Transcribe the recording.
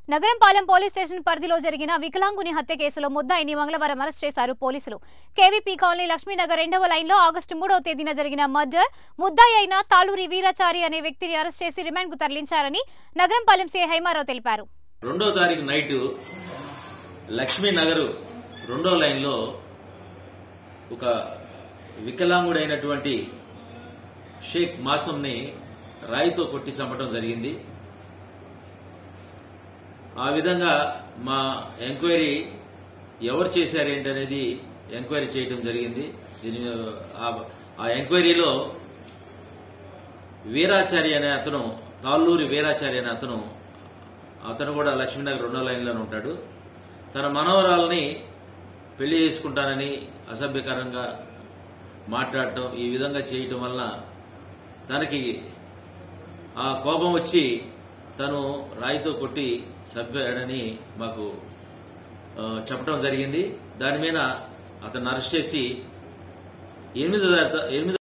Nagarampalem police station పరిధిలో జరిగిన వికలాంగుని హత్య కేసులో ముద్దాయిని మంగళవారం అరెస్ట్ చేశారు పోలీసులు కేవీపీ కాలనీ లక్ష్మీనగర్ రెండవ లైన్లో ఆగస్టు మూడవ తేదీన జరిగిన మర్డర్ ముద్దాయి అయిన తాళూరి వీరాచారి అనే వ్యక్తిని అరెస్ట్ చేసి రిమాండ్ కు తరలించారని నగరంపాలెం సీఐ హైమారావు తెలిపారు రెండో తారీఖు నైట్ లక్ష్మీ నగర్ రెండో లైన్లో ఒక వికలాంగుడైనటువంటి షేక్ మాసంని రాయితో కొట్టి చంపడం జరిగింది ఆ విధంగా మా ఎంక్వైరీ ఎవరు చేశారేంటి అనేది ఎంక్వైరీ చేయడం జరిగింది దీని ఆ- ఆ ఎంక్వైరీలో వీరాచారి అనే అతను తాళ్ళూరి వీరాచారి అనే అతను అతను కూడా లక్ష్మీనగర్ రెండో లైన్లోనే ఉంటాడు తన మనవరాలని పెళ్లి చేసుకుంటానని అసభ్యకరంగా మాట్లాడటం ఈ విధంగా చేయటం వలన తనకి ఆ కోపం వచ్చి తను రాయితో కొట్టి చంపాడని మాకు ఆ, చెప్పడం జరిగింది దాని మీద అతను అరెస్ట్ చేసి ఎనిమిదో తారీఖు- ఎనిమిదో